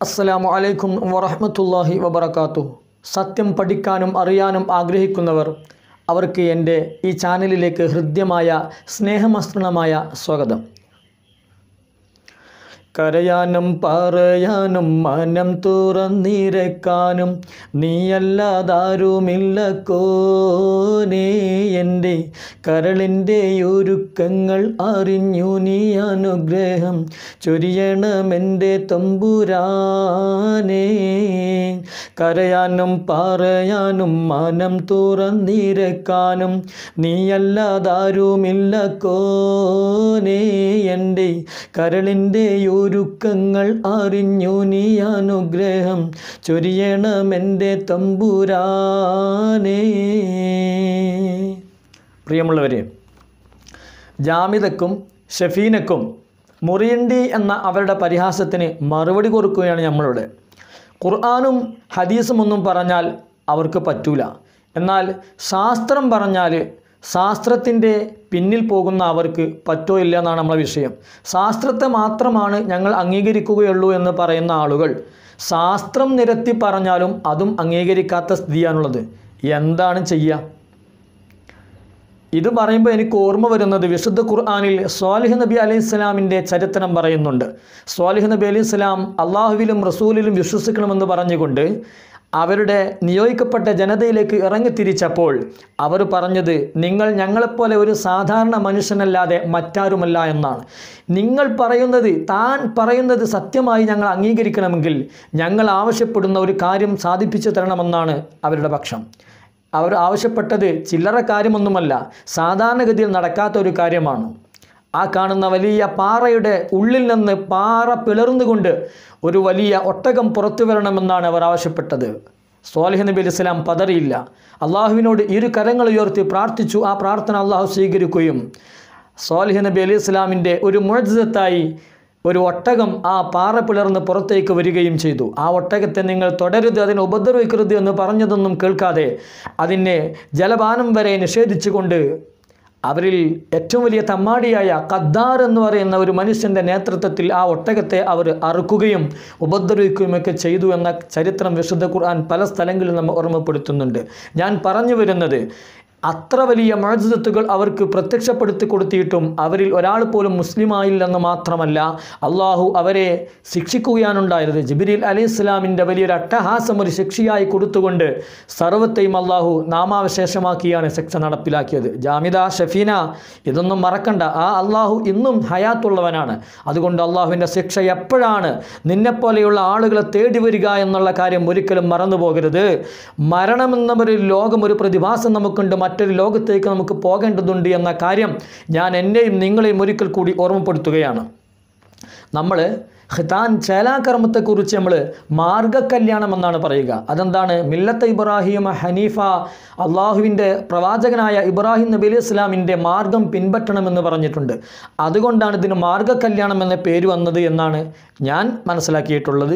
അസ്സലാമു അലൈക്കും വറഹ്മത്തുള്ളാഹി വബറകാതുഹു സത്യം പഠിക്കാനും അറിയാനും ആഗ്രഹിക്കുന്നവർ അവർക്ക് എൻ്റെ ഈ ചാനലിലേക്ക് ഹൃദ്യമായ സ്നേഹമസ്തൃണമായ സ്വാഗതം കരയാനും പറയാനും മനം തുറന്നിരക്കാനും നീയല്ലാതാരുമില്ല കോനേ എൻ്റെ കരളിൻ്റെ ഒരുക്കങ്ങൾ അറിഞ്ഞു നീ അനുഗ്രഹം ചൊരിയണമെൻ്റെ തമ്പുരാനേ കരയാനും പറയാനും മനം തുറന്നിരക്കാനും നീയല്ലാതാരുമില്ല കോനേ എൻ്റെ കരളിൻ്റെ ഒരുക്കങ്ങൾ അറിഞ്ഞു നീ അനുഗ്രഹം ചൊരിയണമെൻ്റെ തമ്പുരാനേ പ്രിയമുള്ളവരെ ജാമിദക്കും ഷഫീനക്കും മുറിയണ്ടി എന്ന അവരുടെ പരിഹാസത്തിന് മറുപടി കൊടുക്കുകയാണ് നമ്മളിവിടെ ഖുർആാനും ഹദീസും ഒന്നും പറഞ്ഞാൽ അവർക്ക് പറ്റൂല എന്നാൽ ശാസ്ത്രം പറഞ്ഞാൽ ശാസ്ത്രത്തിൻ്റെ പിന്നിൽ പോകുന്ന അവർക്ക് പറ്റോ ഇല്ല എന്നാണ് നമ്മളെ വിഷയം ശാസ്ത്രത്തെ മാത്രമാണ് ഞങ്ങൾ അംഗീകരിക്കുകയുള്ളൂ എന്ന് പറയുന്ന ആളുകൾ ശാസ്ത്രം നിരത്തി പറഞ്ഞാലും അതും അംഗീകരിക്കാത്ത സ്ഥിതിയാണുള്ളത് എന്താണ് ചെയ്യുക ഇത് പറയുമ്പോൾ എനിക്ക് ഓർമ്മ വരുന്നത് വിശുദ്ധ ഖുർആാനിൽ സ്വാലിഹ് നബി അലൈഹി സ്വലാമിൻ്റെ ചരിത്രം പറയുന്നുണ്ട് സ്വാലിഹ് നബി അലൈഹി സ്വലാം അള്ളാഹുവിലും റസൂലിലും വിശ്വസിക്കണമെന്ന് പറഞ്ഞുകൊണ്ട് അവരുടെ നിയോഗിക്കപ്പെട്ട ജനതയിലേക്ക് ഇറങ്ങിത്തിരിച്ചപ്പോൾ അവർ പറഞ്ഞത് നിങ്ങൾ ഞങ്ങളെപ്പോലെ ഒരു സാധാരണ മനുഷ്യനല്ലാതെ മറ്റാരുമല്ല എന്നാണ് നിങ്ങൾ പറയുന്നത് താൻ പറയുന്നത് സത്യമായി ഞങ്ങൾ അംഗീകരിക്കണമെങ്കിൽ ഞങ്ങൾ ആവശ്യപ്പെടുന്ന ഒരു കാര്യം സാധിപ്പിച്ചു തരണമെന്നാണ് അവരുടെ പക്ഷം അവർ ആവശ്യപ്പെട്ടത് ചില്ലറ കാര്യമൊന്നുമല്ല സാധാരണഗതിയിൽ നടക്കാത്ത ഒരു കാര്യമാണ് ആ കാണുന്ന വലിയ പാറയുടെ ഉള്ളിൽ നിന്ന് പാറ പിളർന്നുകൊണ്ട് ഒരു വലിയ ഒട്ടകം പുറത്തു വരണമെന്നാണ് അവർ ആവശ്യപ്പെട്ടത് സ്വാലിഹ് നബി അലൈഹി സ്വലാം പതറിയില്ല അള്ളാഹുവിനോട് ഇരു കരങ്ങൾ ഉയർത്തി പ്രാർത്ഥിച്ചു ആ പ്രാർത്ഥന അള്ളാഹു സ്വീകരിക്കുകയും സ്വാലിഹ് നബി അലൈഹി സ്വലാമിൻ്റെ ഒരു മുഴജിതത്തായി ഒരു ഒട്ടകം ആ പാറ പിളർന്ന് പുറത്തേക്ക് വരികയും ചെയ്തു ആ ഒട്ടകത്തെ നിങ്ങൾ തുടരുത് അതിനെ ഉപദ്രവിക്കരുത് എന്ന് പറഞ്ഞതൊന്നും കേൾക്കാതെ അതിനെ ജലപാനം വരെ നിഷേധിച്ചുകൊണ്ട് അവരിൽ ഏറ്റവും വലിയ തമ്മാടിയായ ഖദ്ദാർ എന്ന് പറയുന്ന ഒരു മനുഷ്യൻ്റെ നേതൃത്വത്തിൽ ആ ഒട്ടകത്തെ അവർ അറുക്കുകയും ഉപദ്രവിക്കുകയുമൊക്കെ ചെയ്തു എന്ന ചരിത്രം വിശുദ്ധ ഖുർആൻ പല സ്ഥലങ്ങളിൽ നമ്മൾ ഓർമ്മപ്പെടുത്തുന്നുണ്ട് ഞാൻ പറഞ്ഞു വരുന്നത് അത്ര വലിയ മഴജത്തുകൾ അവർക്ക് പ്രത്യക്ഷപ്പെടുത്തി കൊടുത്തിട്ടും അവരിൽ ഒരാൾ പോലും മുസ്ലിമായില്ലെന്ന് മാത്രമല്ല അള്ളാഹു അവരെ ശിക്ഷിക്കുകയാണുണ്ടായത് ജിബിരിൽ അലി ഇസ്ലാമിൻ്റെ വലിയൊരു അട്ടഹാസം ഒരു ശിക്ഷയായി കൊടുത്തുകൊണ്ട് സർവത്തെയും അള്ളാഹു നാമാവശേഷമാക്കിയാണ് ശിക്ഷ നടപ്പിലാക്കിയത് ജാമിദ ഷഫീന ഇതൊന്നും മറക്കണ്ട ആ അള്ളാഹു ഇന്നും ഹയാത്തുള്ളവനാണ് അതുകൊണ്ട് അള്ളാഹുവിൻ്റെ ശിക്ഷ എപ്പോഴാണ് നിന്നെപ്പോലെയുള്ള ആളുകളെ തേടി വരിക എന്നുള്ള കാര്യം ഒരിക്കലും മറന്നു പോകരുത് മരണമെന്ന ഒരു ലോകം ഒരു പ്രതിഭാസം നമുക്കുണ്ട് മറ്റൊരു ലോകത്തേക്ക് നമുക്ക് പോകേണ്ടതുണ്ട് എന്ന കാര്യം ഞാൻ എന്നെയും നിങ്ങളെയും ഒരിക്കൽ കൂടി ഓർമ്മപ്പെടുത്തുകയാണ് നമ്മൾ ഖിതാൻ ചേലാകർമ്മത്തെക്കുറിച്ച് നമ്മൾ മാർഗകല്യാണം എന്നാണ് പറയുക അതെന്താണ് മില്ലത്ത് ഇബ്രാഹിം ഹനീഫ അള്ളാഹുവിൻ്റെ പ്രവാചകനായ ഇബ്രാഹിം നബി അലൈഹി ഇസ്ലാമിൻ്റെ മാർഗം പിൻപറ്റണമെന്ന് പറഞ്ഞിട്ടുണ്ട് അതുകൊണ്ടാണ് ഇതിന് മാർഗകല്യാണം എന്ന പേര് വന്നത് എന്നാണ് ഞാൻ മനസ്സിലാക്കിയിട്ടുള്ളത്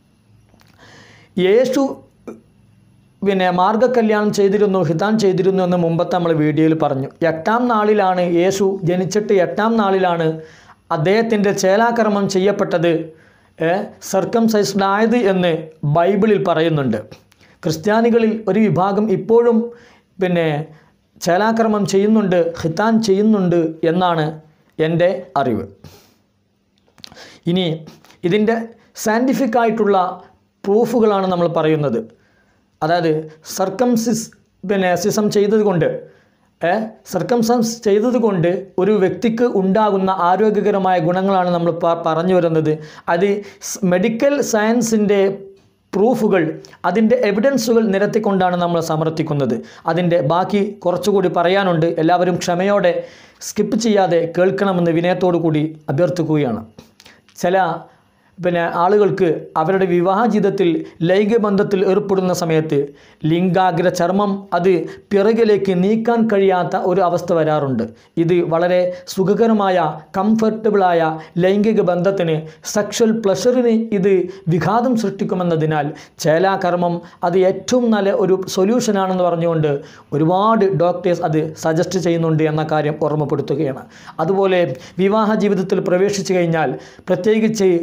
യേശു പിന്നെ മാർഗകല്യാണം ചെയ്തിരുന്നു ഹിതാൻ ചെയ്തിരുന്നു എന്ന് മുമ്പത്തെ നമ്മൾ വീഡിയോയിൽ പറഞ്ഞു എട്ടാം നാളിലാണ് യേശു ജനിച്ചിട്ട് എട്ടാം നാളിലാണ് അദ്ദേഹത്തിൻ്റെ ചേലാകർമ്മം ചെയ്യപ്പെട്ടത് സർക്കംസൈസ്ഡ് ആയത് എന്ന് ബൈബിളിൽ പറയുന്നുണ്ട് ക്രിസ്ത്യാനികളിൽ ഒരു വിഭാഗം ഇപ്പോഴും പിന്നെ ചേലാകർമ്മം ചെയ്യുന്നുണ്ട് ഹിതാൻ ചെയ്യുന്നുണ്ട് എന്നാണ് എൻ്റെ അറിവ് ഇനി ഇതിൻ്റെ സയൻറ്റിഫിക് ആയിട്ടുള്ള പ്രൂഫുകളാണ് നമ്മൾ പറയുന്നത് അതായത് സർക്കംസിസ് പിന്നെ സിസം ചെയ്തതുകൊണ്ട് സർക്കംസംസ് ചെയ്തതുകൊണ്ട് ഒരു വ്യക്തിക്ക് ഉണ്ടാകുന്ന ആരോഗ്യകരമായ ഗുണങ്ങളാണ് നമ്മൾ പറഞ്ഞു വരുന്നത് അത് മെഡിക്കൽ സയൻസിൻ്റെ പ്രൂഫുകൾ അതിൻ്റെ എവിഡൻസുകൾ നിരത്തിക്കൊണ്ടാണ് നമ്മൾ സമർത്ഥിക്കുന്നത് അതിൻ്റെ ബാക്കി കുറച്ചുകൂടി പറയാനുണ്ട് എല്ലാവരും ക്ഷമയോടെ സ്കിപ്പ് ചെയ്യാതെ കേൾക്കണമെന്ന് വിനയത്തോടു കൂടി അഭ്യർത്ഥിക്കുകയാണ് ചില പിന്നെ ആളുകൾക്ക് അവരുടെ വിവാഹ ജീവിതത്തിൽ ലൈംഗിക ബന്ധത്തിൽ ഏർപ്പെടുന്ന സമയത്ത് ലിംഗാഗ്ര ചർമ്മം അത് പിറകിലേക്ക് നീക്കാൻ കഴിയാത്ത ഒരു അവസ്ഥ വരാറുണ്ട് ഇത് വളരെ സുഖകരമായ കംഫർട്ടബിളായ ലൈംഗിക ബന്ധത്തിന് സെക്ഷൽ പ്ലഷറിന് ഇത് വിഘാതം സൃഷ്ടിക്കുമെന്നതിനാൽ ചേലാകർമ്മം അത് ഏറ്റവും നല്ല ഒരു സൊല്യൂഷനാണെന്ന് പറഞ്ഞുകൊണ്ട് ഒരുപാട് ഡോക്ടേഴ്സ് അത് സജസ്റ്റ് ചെയ്യുന്നുണ്ട് എന്ന കാര്യം ഓർമ്മപ്പെടുത്തുകയാണ് അതുപോലെ വിവാഹ ജീവിതത്തിൽ പ്രവേശിച്ചു കഴിഞ്ഞാൽ പ്രത്യേകിച്ച് യങ്സ്റ്റർ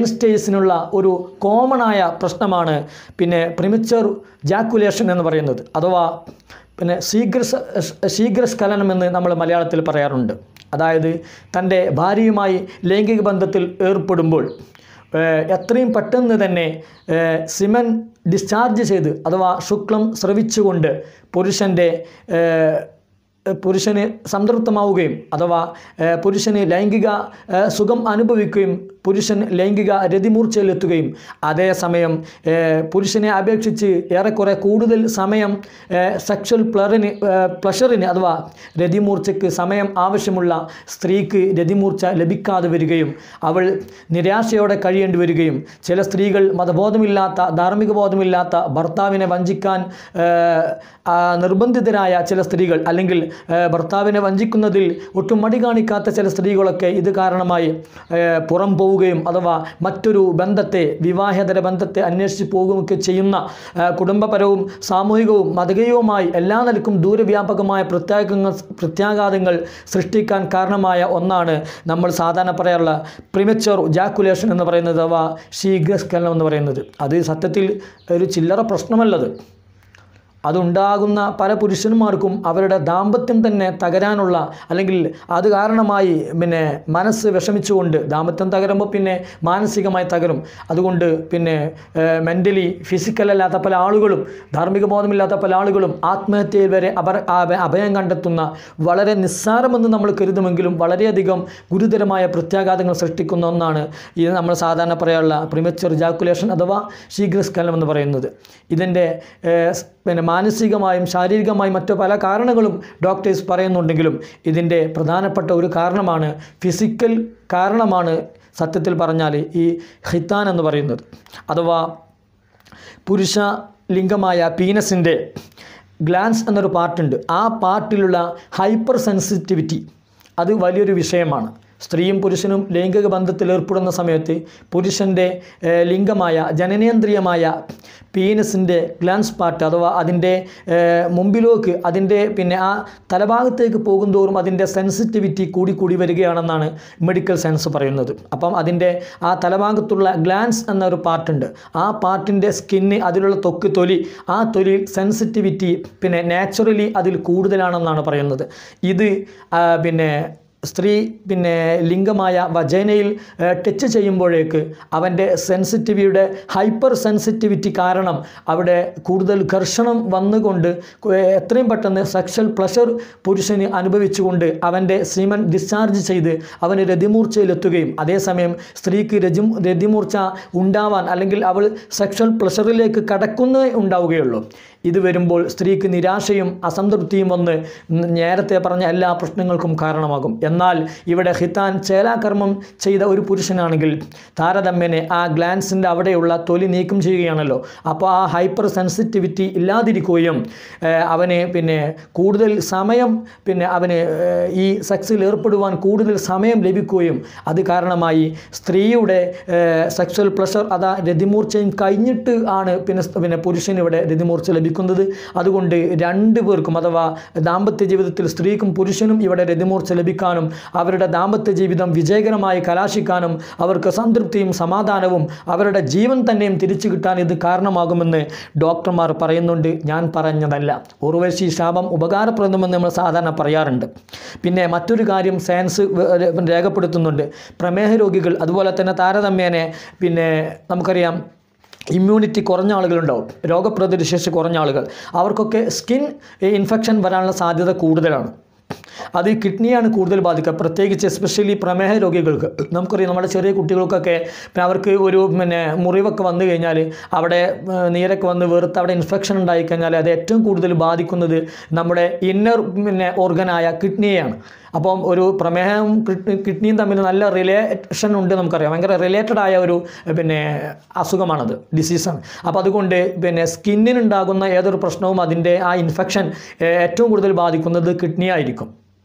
യങ്സ്റ്റേഴ്സിനുള്ള ഒരു കോമണായ പ്രശ്നമാണ് പിന്നെ പ്രിമിച്ചർ ജാക്കുലേഷൻ എന്ന് പറയുന്നത് അഥവാ പിന്നെ ശീഘ്ര ശീഘ്രസ്ഖലനം എന്ന് നമ്മൾ മലയാളത്തിൽ പറയാറുണ്ട് അതായത് തൻ്റെ ഭാര്യയുമായി ലൈംഗിക ബന്ധത്തിൽ ഏർപ്പെടുമ്പോൾ ഏഹ് എത്രയും പെട്ടെന്ന് തന്നെ ഏഹ് സിമൻ ഡിസ്ചാർജ് ചെയ്ത് അഥവാ ശുക്ലം സ്രവിച്ചുകൊണ്ട് പുരുഷൻ്റെ ഏഹ് പുരുഷന് സംതൃപ്തമാവുകയും അഥവാ ഏഹ് പുരുഷന് ലൈംഗിക ഏഹ് സുഖം അനുഭവിക്കുകയും പുരുഷൻ ലൈംഗിക രതിമൂർച്ചയിലെത്തുകയും അതേസമയം ഏഹ് പുരുഷനെ അപേക്ഷിച്ച് ഏറെക്കുറെ കൂടുതൽ സമയം സെക്ഷൽ പ്ലറിന് പ്ലഷറിന് അഥവാ രതിമൂർച്ചയ്ക്ക് സമയം ആവശ്യമുള്ള സ്ത്രീക്ക് രതിമൂർച്ച ലഭിക്കാതെ വരികയും അവൾ നിരാശയോടെ കഴിയേണ്ടി വരികയും ചില സ്ത്രീകൾ മതബോധമില്ലാത്ത ധാർമ്മിക ബോധമില്ലാത്ത ഭർത്താവിനെ വഞ്ചിക്കാൻ ഏഹ്, ആ, നിർബന്ധിതരായ ചില സ്ത്രീകൾ അല്ലെങ്കിൽ ഏഹ്, ഭർത്താവിനെ വഞ്ചിക്കുന്നതിൽ ഒട്ടും മടി കാണിക്കാത്ത ചില സ്ത്രീകളൊക്കെ ഇത് കാരണമായി ഏഹ്, പുറം പോവുകയും അഥവാ മറ്റൊരു ബന്ധത്തെ വിവാഹേതര ബന്ധത്തെ അന്വേഷിച്ച് പോകുകയൊക്കെ ചെയ്യുന്ന ഏഹ്, കുടുംബപരവും സാമൂഹികവും മതകീയവുമായി എല്ലാ നിലക്കും ദൂരവ്യാപകമായ പ്രത്യാഘങ്ങൾ പ്രത്യാഘാതങ്ങൾ സൃഷ്ടിക്കാൻ കാരണമായ ഒന്നാണ് നമ്മൾ സാധാരണ പറയാറുള്ള പ്രിമച്ചർ ജാക്കുലേഷൻ എന്ന് പറയുന്നത് അഥവാ ശീഘ്രസ്ഖലനം എന്ന് പറയുന്നത് അത് സത്യത്തിൽ ഒരു ചില്ലറ പ്രശ്നമല്ലത് അതുണ്ടാകുന്ന പല പുരുഷന്മാർക്കും അവരുടെ ദാമ്പത്യം തന്നെ തകരാനുള്ള അല്ലെങ്കിൽ അത് കാരണമായി പിന്നെ മനസ്സ് വിഷമിച്ചുകൊണ്ട് ദാമ്പത്യം തകരുമ്പോൾ പിന്നെ മാനസികമായി തകരും അതുകൊണ്ട് പിന്നെ മെൻ്റലി ഫിസിക്കലല്ലാത്ത പല ആളുകളും ധാർമ്മിക ബോധമില്ലാത്ത പല ആളുകളും ആത്മഹത്യയിൽ വരെ അപര അഭ- അഭയം കണ്ടെത്തുന്ന വളരെ നിസ്സാരമെന്ന് നമ്മൾ കരുതുമെങ്കിലും വളരെയധികം ഗുരുതരമായ പ്രത്യാഘാതങ്ങൾ സൃഷ്ടിക്കുന്ന ഒന്നാണ് ഇത് നമ്മൾ സാധാരണ പറയാനുള്ള പ്രിമച്ചർ ജാക്കുലേഷൻ അഥവാ ശീഘ്രസ്ഖലനം എന്ന് പറയുന്നത് ഇതിൻ്റെ ഏഹ്, സ് പിന്നെ മാനസികമായും ശാരീരികമായും മറ്റു പല കാരണങ്ങളും ഡോക്ടേഴ്സ് പറയുന്നുണ്ടെങ്കിലും ഇതിൻ്റെ പ്രധാനപ്പെട്ട ഒരു കാരണമാണ് ഫിസിക്കൽ കാരണമാണ് സത്യത്തിൽ പറഞ്ഞാൽ ഈ ഹിത്താൻ എന്ന് പറയുന്നത് അഥവാ പുരുഷ ലിംഗമായ പീനസിൻ്റെ ഗ്ലാൻസ് എന്നൊരു പാർട്ടുണ്ട് ആ പാർട്ടിലുള്ള ഹൈപ്പർ സെൻസിറ്റിവിറ്റി അത് വലിയൊരു വിഷയമാണ് സ്ത്രീയും പുരുഷനും ലൈംഗിക ബന്ധത്തിൽ ഏർപ്പെടുന്ന സമയത്ത് പുരുഷൻ്റെ ഏഹ്, ലിംഗമായ ജനനേന്ദ്രിയമായ പീനസിൻ്റെ ഗ്ലാൻസ് പാർട്ട് അഥവാ അതിൻ്റെ ഏഹ്, മുമ്പിലേക്ക് അതിൻ്റെ പിന്നെ ആ തലഭാഗത്തേക്ക് പോകുന്തോറും അതിൻ്റെ സെൻസിറ്റിവിറ്റി കൂടി കൂടി വരികയാണെന്നാണ് മെഡിക്കൽ സയൻസ് പറയുന്നത് അപ്പം അതിൻ്റെ ആ തലഭാഗത്തുള്ള ഗ്ലാൻസ് എന്നൊരു പാർട്ടുണ്ട് ആ പാർട്ടിൻ്റെ സ്കിന്ന് അതിലുള്ള ത്വക്ക് തൊലി ആ തൊലിയിൽ സെൻസിറ്റിവിറ്റി പിന്നെ നാച്ചുറലി അതിൽ കൂടുതലാണെന്നാണ് പറയുന്നത് ഇത് ആ, പിന്നെ സ്ത്രീ പിന്നെ ലിംഗമായ വജൈനയിൽ ടച്ച് ചെയ്യുമ്പോഴേക്ക് അവൻ്റെ സെൻസിറ്റിവിയുടെ ഹൈപ്പർ സെൻസിറ്റിവിറ്റി കാരണം അവിടെ കൂടുതൽ ഘർഷണം വന്നുകൊണ്ട് കു- എത്രയും പെട്ടെന്ന് സെക്ഷൽ പ്ലഷർ പുരുഷന് അനുഭവിച്ചുകൊണ്ട് അവൻ്റെ സീമൻ ഡിസ്ചാർജ് ചെയ്ത് അവന് രതിമൂർച്ചയിലെത്തുകയും അതേസമയം സ്ത്രീക്ക് രജി രതിമൂർച്ച ഉണ്ടാവാൻ അല്ലെങ്കിൽ അവൾ സെക്ഷൽ പ്ലഷറിലേക്ക് കടക്കുന്നേ ഉണ്ടാവുകയുള്ളൂ ഇത് വരുമ്പോൾ സ്ത്രീക്ക് നിരാശയും അസംതൃപ്തിയും വന്ന് നേരത്തെ പറഞ്ഞ എല്ലാ പ്രശ്നങ്ങൾക്കും കാരണമാകും എന്നാൽ ഇവിടെ ഹിത്താൻ ചേലാകർമ്മം ചെയ്ത ഒരു പുരുഷനാണെങ്കിൽ താരതമ്യേനെ ആ ഗ്ലാൻസിൻ്റെ അവിടെയുള്ള തൊലി നീക്കം ചെയ്യുകയാണല്ലോ അപ്പോൾ ആ ഹൈപ്പർ സെൻസിറ്റിവിറ്റി ഇല്ലാതിരിക്കുകയും ഏഹ്, അവന് പിന്നെ കൂടുതൽ സമയം പിന്നെ അവന് ഏഹ്, ഈ സെക്സിൽ ഏർപ്പെടുവാൻ കൂടുതൽ സമയം ലഭിക്കുകയും അത് കാരണമായി സ്ത്രീയുടെ സെക്സ്വൽ പ്ലഷർ അതാ രതിമൂർച്ചയും കഴിഞ്ഞിട്ട് ആണ് പിന്നെ സ് പിന്നെ പുരുഷന് ഇവിടെ രതിമൂർച്ച ലഭിക്കുന്നത് അതുകൊണ്ട് രണ്ട് പേർക്കും അഥവാ ദാമ്പത്യ ജീവിതത്തിൽ സ്ത്രീക്കും പുരുഷനും ഇവിടെ രതിമൂർച്ച ലഭിക്കാനും അവരുടെ ദാമ്പത്യ ജീവിതം വിജയകരമായി കലാശിക്കാനും അവർക്ക് സംതൃപ്തിയും സമാധാനവും അവരുടെ ജീവൻ തന്നെയും തിരിച്ചു കിട്ടാൻ ഇത് കാരണമാകുമെന്ന് ഡോക്ടർമാർ പറയുന്നുണ്ട് ഞാൻ പറഞ്ഞതല്ല ഉർവശി ശാപം ഉപകാരപ്രദമെന്ന് നമ്മൾ സാധാരണ പറയാറുണ്ട് പിന്നെ മറ്റൊരു കാര്യം സയൻസ് വ- ര- രേഖപ്പെടുത്തുന്നുണ്ട് പ്രമേഹ രോഗികൾ അതുപോലെ തന്നെ താരതമ്യേനെ പിന്നെ നമുക്കറിയാം ഇമ്മ്യൂണിറ്റി കുറഞ്ഞ ആളുകളുണ്ടാവും രോഗപ്രതിരോധ ശേഷി കുറഞ്ഞ ആളുകൾ അവർക്കൊക്കെ സ്കിൻ ഇൻഫെക്ഷൻ വരാനുള്ള സാധ്യത കൂടുതലാണ് അത് ഈ കിഡ്നിയാണ് കൂടുതൽ ബാധിക്കുക പ്രത്യേകിച്ച് എസ്പെഷ്യലി പ്രമേഹ രോഗികൾക്ക് നമുക്കറിയാം നമ്മുടെ ചെറിയ കുട്ടികൾക്കൊക്കെ പിന്നെ അവർക്ക് ഒരു പിന്നെ മുറിവൊക്കെ വന്നു കഴിഞ്ഞാൽ അവിടെ ഏഹ്, നീരൊക്കെ വന്ന് വെറുത്ത് അവിടെ ഇൻഫെക്ഷൻ ഉണ്ടായി കഴിഞ്ഞാൽ അത് ഏറ്റവും കൂടുതൽ ബാധിക്കുന്നത് നമ്മുടെ ഇന്നർ പിന്നെ ഓർഗനായ കിഡ്നിയെയാണ് അപ്പം ഒരു പ്രമേഹവും കിഡ്നി കിഡ്നിയും തമ്മിൽ നല്ല റിലേഷൻ ഉണ്ട് നമുക്കറിയാം ഭയങ്കര റിലേറ്റഡ് ആയ ഒരു ഏഹ്, പിന്നെ അസുഖമാണത് ഡിസീസാണ് അപ്പോൾ അതുകൊണ്ട് പിന്നെ സ്കിന്നിനുണ്ടാകുന്ന ഏതൊരു പ്രശ്നവും അതിൻ്റെ ആ ഇൻഫെക്ഷൻ ഏറ്റവും കൂടുതൽ ബാധിക്കുന്നത് കിഡ്നി ആയിരിക്കും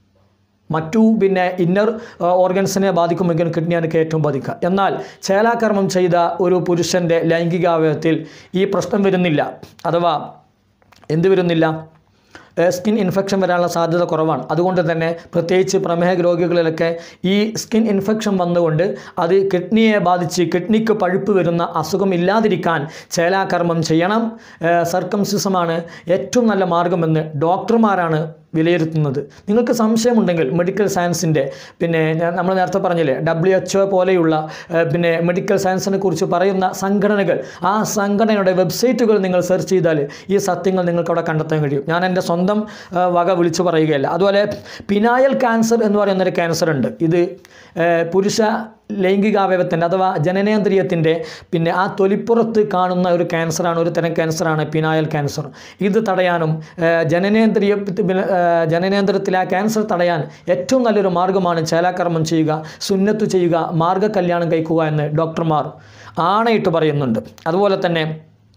മറ്റു പിന്നെ ഇന്നർ ഓർഗൻസിനെ ബാധിക്കുമെങ്കിലും കിഡ്നിയാണ് ഏറ്റവും ബാധിക്കുക എന്നാൽ ചേലാകർമ്മം ചെയ്ത ഒരു പുരുഷൻ്റെ ലൈംഗികാവയവത്തിൽ ഈ പ്രശ്നം വരുന്നില്ല അഥവാ എന്ത് വരുന്നില്ല ഏഹ്, സ്കിൻ ഇൻഫെക്ഷൻ വരാനുള്ള സാധ്യത കുറവാണ് അതുകൊണ്ട് തന്നെ പ്രത്യേകിച്ച് പ്രമേഹ രോഗികളിലൊക്കെ ഈ സ്കിൻ ഇൻഫെക്ഷൻ വന്നുകൊണ്ട് അത് കിഡ്നിയെ ബാധിച്ച് കിഡ്നിക്ക് പഴുപ്പ് വരുന്ന അസുഖം ഇല്ലാതിരിക്കാൻ ചേലാകർമ്മം ചെയ്യണം സർക്കംസിസമാണ് ഏറ്റവും നല്ല മാർഗമെന്ന് ഡോക്ടർമാരാണ് വിലയിരുത്തുന്നത് നിങ്ങൾക്ക് സംശയമുണ്ടെങ്കിൽ മെഡിക്കൽ സയൻസിൻ്റെ പിന്നെ ഞാൻ നമ്മൾ നേരത്തെ പറഞ്ഞില്ലേ ഡബ്ല്യു എച്ച് ഒ പോലെയുള്ള ഏഹ്, പിന്നെ മെഡിക്കൽ സയൻസിനെ കുറിച്ച് പറയുന്ന സംഘടനകൾ ആ സംഘടനയുടെ വെബ്സൈറ്റുകൾ നിങ്ങൾ സെർച്ച് ചെയ്താൽ ഈ സത്യങ്ങൾ നിങ്ങൾക്ക് അവിടെ കണ്ടെത്താൻ കഴിയും ഞാൻ എൻ്റെ സ്വന്തം ഏഹ്, വക വിളിച്ചു പറയുകയല്ല അതുപോലെ പിനായൽ ക്യാൻസർ എന്ന് പറയുന്നൊരു ക്യാൻസർ ഉണ്ട് ഇത് ഏഹ്, പുരുഷ ലൈംഗികാവയവത്തിൻ്റെ അഥവാ ജനനേന്ദ്രിയത്തിൻ്റെ പിന്നെ ആ തൊലിപ്പുറത്ത് കാണുന്ന ഒരു ക്യാൻസറാണ് ഒരു തരം ക്യാൻസറാണ് പിനായൽ ക്യാൻസർ ഇത് തടയാനും ഏഹ്, ജനനേന്ദ്രിയ പിന്നെ, ഏഹ്, ജനനേന്ദ്രിയത്തിൽ ആ ക്യാൻസർ തടയാൻ ഏറ്റവും നല്ലൊരു മാർഗ്ഗമാണ് ചേലാകർമ്മം ചെയ്യുക സുന്നത്ത് ചെയ്യുക മാർഗ്ഗ കല്യാണം കഴിക്കുക എന്ന് ഡോക്ടർമാർ ആണയിട്ട് പറയുന്നുണ്ട് അതുപോലെ തന്നെ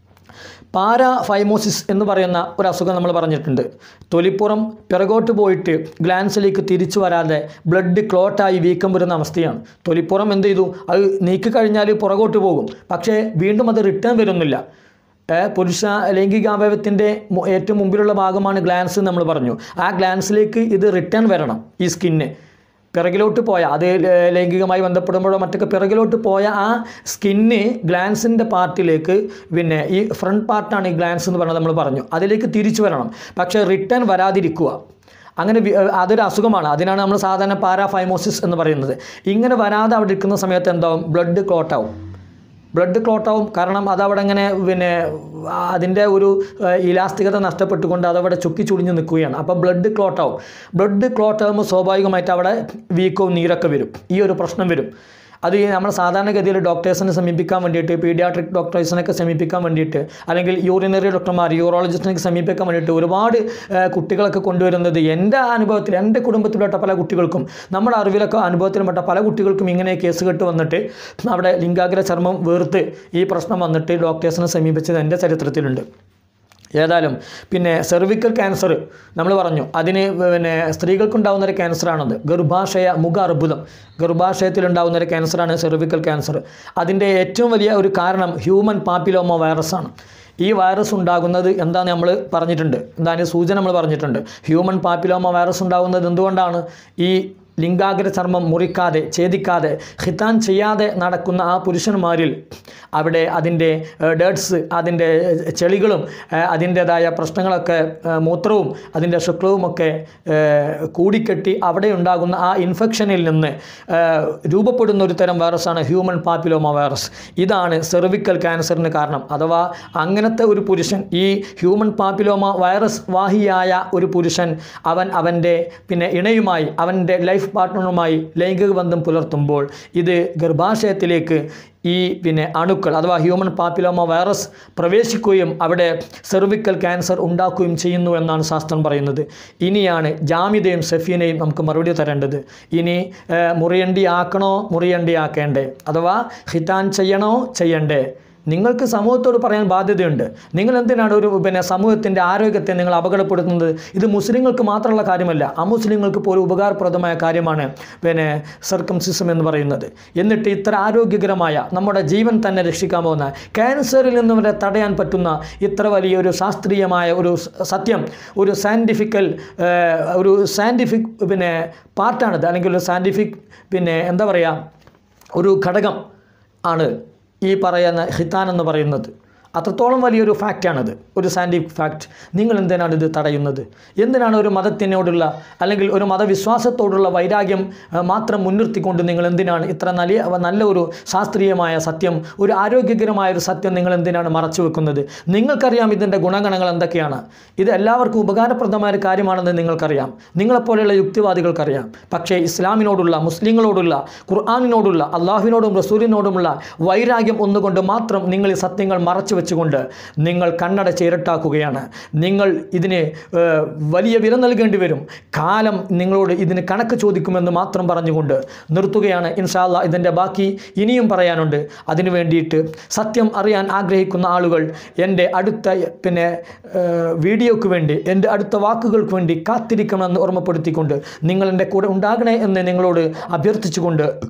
പാരാഫൈമോസിസ് എന്ന് പറയുന്ന ഒരു അസുഖം നമ്മൾ പറഞ്ഞിട്ടുണ്ട് തൊലിപ്പുറം പിറകോട്ട് പോയിട്ട് ഗ്ലാൻസിലേക്ക് തിരിച്ചു വരാതെ ബ്ലഡ് ക്ലോട്ടായി വീക്കം വരുന്ന അവസ്ഥയാണ് തൊലിപ്പുറം എന്ത് ചെയ്തു അത് നീക്കി കഴിഞ്ഞാൽ പുറകോട്ട് പോകും പക്ഷേ വീണ്ടും അത് റിട്ടേൺ വരുന്നില്ല ഏ, പുരുഷ ലൈംഗികാവയവത്തിൻ്റെ മു- ഏറ്റവും മുമ്പിലുള്ള ഭാഗമാണ് ഗ്ലാൻസ് എന്ന് നമ്മൾ പറഞ്ഞു ആ ഗ്ലാൻസിലേക്ക് ഇത് റിട്ടേൺ വരണം ഈ സ്കിന്ന് പിറകിലോട്ട് പോയ അത് ല- ലൈംഗികമായി ബന്ധപ്പെടുമ്പോഴോ മറ്റൊക്കെ പിറകിലോട്ട് പോയ ആ സ്കിന്ന് ഗ്ലാൻസിൻ്റെ പാർട്ടിലേക്ക് പിന്നെ ഈ ഫ്രണ്ട് പാർട്ടാണ് ഈ ഗ്ലാൻസ് എന്ന് പറഞ്ഞത് നമ്മൾ പറഞ്ഞു അതിലേക്ക് തിരിച്ചു വരണം പക്ഷേ റിട്ടേൺ വരാതിരിക്കുക അങ്ങനെ വി- ഏഹ് അതൊരു അസുഖമാണ് അതിനാണ് നമ്മൾ സാധാരണ പാരാഫൈമോസിസ് എന്ന് പറയുന്നത് ഇങ്ങനെ വരാതെ അവിടെ ഇരിക്കുന്ന സമയത്ത് എന്താവും ബ്ലഡ് ക്ലോട്ടാവും ബ്ലഡ് ക്ലോട്ടാവും കാരണം അതവിടെ ഇങ്ങനെ പിന്നെ ആ, അതിൻ്റെ ഒരു ഏഹ്, ഇലാസ്തികത നഷ്ടപ്പെട്ടുകൊണ്ട് അതവിടെ ചുക്കി ചുളിഞ്ഞ് നിൽക്കുകയാണ് അപ്പോൾ ബ്ലഡ് ക്ലോട്ടാവും ബ്ലഡ് ക്ലോട്ടാകുമ്പോൾ സ്വാഭാവികമായിട്ട് അവിടെ വീക്കവും നീരൊക്കെ വരും ഈ ഒരു പ്രശ്നം വരും അത് ഈ നമ്മൾ സാധാരണഗതിയിൽ ഡോക്ടേഴ്സിനെ സമീപിക്കാൻ വേണ്ടിയിട്ട് പീഡിയാട്രിക് ഡോക്ടേഴ്സിനൊക്കെ സമീപിക്കാൻ വേണ്ടിയിട്ട് അല്ലെങ്കിൽ യൂറിനറി ഡോക്ടർമാർ യൂറോളജിസ്റ്റിനൊക്കെ സമീപിക്കാൻ വേണ്ടിയിട്ട് ഒരുപാട് ഏഹ്, കുട്ടികളൊക്കെ കൊണ്ടുവരുന്നത് എൻ്റെ അനുഭവത്തിൽ എൻ്റെ കുടുംബത്തിൽപ്പെട്ട പല കുട്ടികൾക്കും നമ്മുടെ അറിവിലൊക്കെ അനുഭവത്തിൽപ്പെട്ട പല കുട്ടികൾക്കും ഇങ്ങനെ കേസ് കെട്ട് വന്നിട്ട് അവിടെ ലിംഗാഗ്ര ചർമ്മം വേർത്ത് ഈ പ്രശ്നം വന്നിട്ട് ഡോക്ടേഴ്സിനെ സമീപിച്ചത് എൻ്റെ ചരിത്രത്തിലുണ്ട് ഏതായാലും പിന്നെ സെർവിക്കൽ ക്യാൻസർ നമ്മൾ പറഞ്ഞു അതിന് പിന്നെ സ്ത്രീകൾക്കുണ്ടാകുന്ന ഒരു ക്യാൻസറാണത് ഗർഭാശയ മുഖ അർബുദം ഗർഭാശയത്തിലുണ്ടാകുന്ന ഒരു ക്യാൻസറാണ് സെർവിക്കൽ ക്യാൻസർ അതിൻ്റെ ഏറ്റവും വലിയ ഒരു കാരണം ഹ്യൂമൻ പാപ്പിലോമ വൈറസാണ് ഈ വൈറസ് ഉണ്ടാകുന്നത് എന്താണെന്ന് നമ്മൾ പറഞ്ഞിട്ടുണ്ട് എന്താണ് സൂചന നമ്മൾ പറഞ്ഞിട്ടുണ്ട് ഹ്യൂമൻ പാപ്പിലോമ വൈറസ് ഉണ്ടാകുന്നത് എന്തുകൊണ്ടാണ് ഈ ലിംഗാഗ്ര ചർമ്മം മുറിക്കാതെ ഛേദിക്കാതെ ഹിതാൻ ചെയ്യാതെ നടക്കുന്ന ആ പുരുഷന്മാരിൽ അവിടെ അതിൻ്റെ ഡേർട്സ് അതിൻ്റെ ചെളികളും ഏഹ്, അതിൻ്റേതായ പ്രശ്നങ്ങളൊക്കെ ഏഹ്, മൂത്രവും അതിൻ്റെ ശുക്ലവുമൊക്കെ ഏഹ്, കൂടിക്കെട്ടി അവിടെ ഉണ്ടാകുന്ന ആ ഇൻഫെക്ഷനിൽ നിന്ന് ഏഹ്, രൂപപ്പെടുന്ന ഒരു തരം വൈറസാണ് ഹ്യൂമൻ പാപ്പിലോമ വൈറസ് ഇതാണ് സെർവിക്കൽ ക്യാൻസറിന് കാരണം അഥവാ അങ്ങനത്തെ ഒരു പുരുഷൻ ഈ ഹ്യൂമൻ പാപ്പിലോമ വൈറസ് വാഹിയായ ഒരു പുരുഷൻ അവൻ അവൻ്റെ പിന്നെ ഇണയുമായി അവൻ്റെ ലൈഫ് പാർട്ട്ണറുമായി ലൈംഗിക ബന്ധം പുലർത്തുമ്പോൾ ഇത് ഗർഭാശയത്തിലേക്ക് ഈ പിന്നെ അണുക്കൾ അഥവാ ഹ്യൂമൻ പാപ്പിലോമ വൈറസ് പ്രവേശിക്കുകയും അവിടെ സെർവിക്കൽ ക്യാൻസർ ഉണ്ടാക്കുകയും ചെയ്യുന്നു എന്നാണ് ശാസ്ത്രം പറയുന്നത് ഇനിയാണ് ജാമ്യതയും സഫീനയും നമുക്ക് മറുപടി തരേണ്ടത് ഇനി ഏഹ്, മുറിയണ്ടി ആക്കണോ മുറിയണ്ടി ആക്കേണ്ടേ അഥവാ ഹിറ്റാൻ ചെയ്യണോ ചെയ്യണ്ടേ നിങ്ങൾക്ക് സമൂഹത്തോട് പറയാൻ ബാധ്യതയുണ്ട് നിങ്ങൾ എന്തിനാണ് ഒരു പിന്നെ സമൂഹത്തിൻ്റെ ആരോഗ്യത്തെ നിങ്ങൾ അപകടപ്പെടുത്തുന്നത് ഇത് മുസ്ലിങ്ങൾക്ക് മാത്രമുള്ള കാര്യമല്ല അമുസ്ലിങ്ങൾക്ക് പോലും ഉപകാരപ്രദമായ കാര്യമാണ് പിന്നെ സർക്കംസിസം എന്ന് പറയുന്നത് എന്നിട്ട് ഇത്ര ആരോഗ്യകരമായ നമ്മുടെ ജീവൻ തന്നെ രക്ഷിക്കാൻ പോകുന്ന ക്യാൻസറിൽ നിന്ന് വരെ തടയാൻ പറ്റുന്ന ഇത്ര വലിയൊരു ശാസ്ത്രീയമായ ഒരു സ- സത്യം ഒരു സയൻറ്റിഫിക്കൽ ഒരു സയൻറ്റിഫിക് പിന്നെ പാർട്ടാണിത് അല്ലെങ്കിൽ ഒരു സയൻറ്റിഫിക് പിന്നെ എന്താ പറയുക ഒരു ഘടകം ആണ് ഈ പറയുന്ന ഹിത്താൻ എന്ന് പറയുന്നത് അത്രത്തോളം വലിയൊരു ഫാക്റ്റാണത് ഒരു സയൻറ്റിഫിക് ഫാക്റ്റ് നിങ്ങൾ എന്തിനാണ് ഇത് തടയുന്നത് എന്തിനാണ് ഒരു മതത്തിനോടുള്ള അല്ലെങ്കിൽ ഒരു മതവിശ്വാസത്തോടുള്ള വൈരാഗ്യം ആ, മാത്രം മുൻനിർത്തിക്കൊണ്ട് നിങ്ങൾ എന്തിനാണ് ഇത്ര നല്ല നല്ല ഒരു ശാസ്ത്രീയമായ സത്യം ഒരു ആരോഗ്യകരമായ ഒരു സത്യം നിങ്ങൾ എന്തിനാണ് മറച്ചു വെക്കുന്നത് നിങ്ങൾക്കറിയാം ഇതിൻ്റെ ഗുണഗണങ്ങൾ എന്തൊക്കെയാണ് ഇത് എല്ലാവർക്കും ഉപകാരപ്രദമായ ഒരു കാര്യമാണെന്ന് നിങ്ങൾക്കറിയാം നിങ്ങളെപ്പോലെയുള്ള യുക്തിവാദികൾക്കറിയാം പക്ഷേ ഇസ്ലാമിനോടുള്ള മുസ്ലിങ്ങളോടുള്ള ഖുർആാനിനോടുള്ള അള്ളാഹുവിനോടും റസൂലിനോടുമുള്ള വൈരാഗ്യം ഒന്നുകൊണ്ട് മാത്രം നിങ്ങൾ ഈ സത്യങ്ങൾ മറച്ചു വെച്ചുകൊണ്ട് നിങ്ങൾ കണ്ണടച്ച് ഇരട്ടാക്കുകയാണ് നിങ്ങൾ ഇതിന് ഏഹ്, വലിയ വില നൽകേണ്ടി വരും കാലം നിങ്ങളോട് ഇതിന് കണക്ക് ചോദിക്കുമെന്ന് മാത്രം പറഞ്ഞുകൊണ്ട് നിർത്തുകയാണ് ഇൻഷാല്ല ഇതിൻ്റെ ബാക്കി ഇനിയും പറയാനുണ്ട് അതിനു വേണ്ടിയിട്ട് സത്യം അറിയാൻ ആഗ്രഹിക്കുന്ന ആളുകൾ എൻ്റെ അടുത്ത പിന്നെ ഏഹ്, വീഡിയോക്ക് വേണ്ടി എൻ്റെ അടുത്ത വാക്കുകൾക്ക് വേണ്ടി കാത്തിരിക്കണമെന്ന് ഓർമ്മപ്പെടുത്തിക്കൊണ്ട് നിങ്ങൾ എൻ്റെ കൂടെ ഉണ്ടാകണേ എന്ന് നിങ്ങളോട് അഭ്യർത്ഥിച്ചുകൊണ്ട്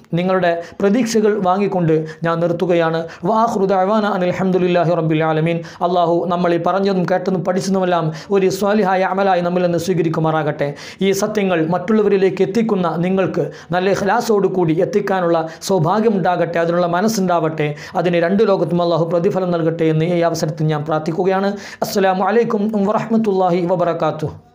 നിങ്ങളുടെ പ്രതീക്ഷകൾ വാങ്ങിക്കൊണ്ട് ഞാൻ നിർത്തുകയാണ് വാഹൃദാന അനിൽ അഹമ്മദില്ലാഹി റബ്ബിൽ ആലമീൻ അള്ളാഹു നമ്മൾ ഈ പറഞ്ഞതും കേട്ടതും പഠിച്ചതുമെല്ലാം ഒരു സ്വാലിഹായ അമലായി നമ്മിൽ നിന്ന് സ്വീകരിക്കുമാറാകട്ടെ ഈ സത്യങ്ങൾ മറ്റുള്ളവരിലേക്ക് എത്തിക്കുന്ന നിങ്ങൾക്ക് നല്ല ഖലാസോടു കൂടി എത്തിക്കാനുള്ള സൗഭാഗ്യമുണ്ടാകട്ടെ അതിനുള്ള മനസ്സുണ്ടാവട്ടെ അതിന് രണ്ട് ലോകത്തും അള്ളാഹു പ്രതിഫലം നൽകട്ടെ എന്ന് ഈ അവസരത്തിൽ ഞാൻ പ്രാർത്ഥിക്കുകയാണ് അസ്സലാമു അലൈക്കും വറഹ്മത്തുള്ളാഹി വബറകാതുഹു